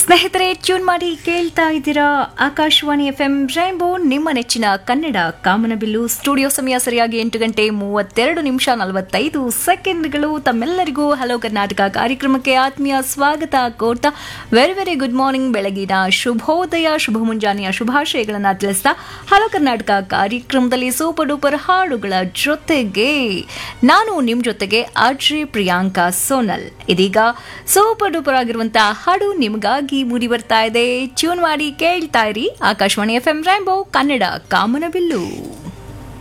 ಸ್ನೇಹಿತರೆ ಟ್ಯೂನ್ ಮಾಡಿ ಕೇಳ್ತಾ ಇದ್ದೀರಾ ಆಕಾಶವಾಣಿ ಎಫ್ ಎಂ ರೈನ್ಬೋ ನಿಮ್ಮ ನೆಚ್ಚಿನ ಕನ್ನಡ ಕಾಮನಬಿಲ್ಲು ಸ್ಟುಡಿಯೋ ಸಮಯ ಸರಿಯಾಗಿ ಎಂಟು ಗಂಟೆ ಮೂವತ್ತೆರಡು ನಿಮಿಷ ನಲವತ್ತೈದು ಸೆಕೆಂಡ್ಗಳು ತಮ್ಮೆಲ್ಲರಿಗೂ ಹಲೋ ಕರ್ನಾಟಕ ಕಾರ್ಯಕ್ರಮಕ್ಕೆ ಆತ್ಮೀಯ ಸ್ವಾಗತ ಕೋರ್ತಾ ವೆರಿ ವೆರಿ ಗುಡ್ ಮಾರ್ನಿಂಗ್ ಬೆಳಗಿನ ಶುಭೋದಯ ಶುಭ ಮುಂಜಾನೆಯ ಶುಭಾಶಯಗಳನ್ನು ತಿಳಿಸ್ತಾ ಹಲೋ ಕರ್ನಾಟಕ ಕಾರ್ಯಕ್ರಮದಲ್ಲಿ ಸೂಪರ್ ಡೂಪರ್ ಹಾಡುಗಳ ಜೊತೆಗೆ ನಾನು ನಿಮ್ ಜೊತೆಗೆ ಅಜಯ್ ಪ್ರಿಯಾಂಕಾ ಸೋನಲ್ ಇದೀಗ ಸೂಪರ್ ಡೂಪರ್ ಆಗಿರುವಂತಹ ಹಾಡು ನಿಮಗಾಗಿ ಮೂಡಿ ಬರ್ತಾ ಇದೆ ಟ್ಯೂನ್ ಮಾಡಿ ಕೇಳ್ತಾ ಇರಿ Akashvani F M rainbow Kannada ಕಾಮನಬಿಲ್ಲು